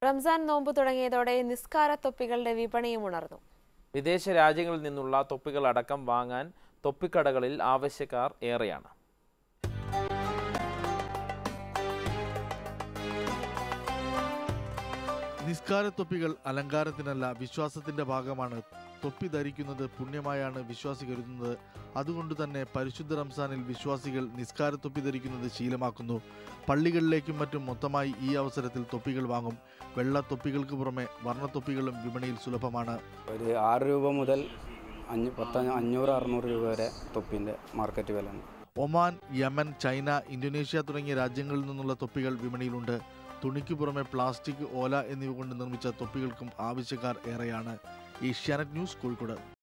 റംസാൻ നോമ്പ് തുടങ്ങിയതോടെ നിസ്കാര തൊപ്പികളുടെ വിപണിയും ഉണർന്നു വിദേശ രാജ്യങ്ങളിൽ നിന്നുള്ള തൊപ്പികൾ അടക്കം വാങ്ങാൻ തൊപ്പിക്കടകളിൽ ആവശ്യക്കാർ ഏറെയാണ് നിസ്കാര തൊപ്പികൾ അലങ്കാരത്തിനല്ല വിശ്വാസത്തിന്റെ ഭാഗമാണ് തൊപ്പി ധരിക്കുന്നത് പുണ്യമായാണ് വിശ്വാസി കരുതുന്നത് അതുകൊണ്ട് തന്നെ പരിശുദ്ധ റംസാനിൽ വിശ്വാസികൾ നിസ്കാര തൊപ്പി ധരിക്കുന്നത് ശീലമാക്കുന്നു പള്ളികളിലേക്കും മറ്റും മൊത്തമായി ഈ അവസരത്തിൽ തൊപ്പികൾ വാങ്ങും വെള്ള തൊപ്പികൾക്ക് പുറമെ വർണ്ണത്തൊപ്പികളും വിപണിയിൽ സുലഭമാണ് ഒരു ആറ് രൂപ മുതൽ അഞ്ഞൂ പത്ത് അഞ്ഞൂറ് അറുന്നൂറ് രൂപ വരെ തൊപ്പിൻ്റെ മാർക്കറ്റ് വിലയാണ് ഒമാൻ യമൻ ചൈന ഇന്തോനേഷ്യ തുടങ്ങിയ രാജ്യങ്ങളിൽ നിന്നുള്ള തൊപ്പികൾ വിപണിയിലുണ്ട് തുണിക്ക് പുറമെ പ്ലാസ്റ്റിക് ഓല എന്നിവ കൊണ്ട് നിർമ്മിച്ച തൊപ്പികൾക്കും ആവശ്യക്കാർ ഏറെയാണ് ഏഷ്യാനെറ്റ് ന്യൂസ് കോഴിക്കോട്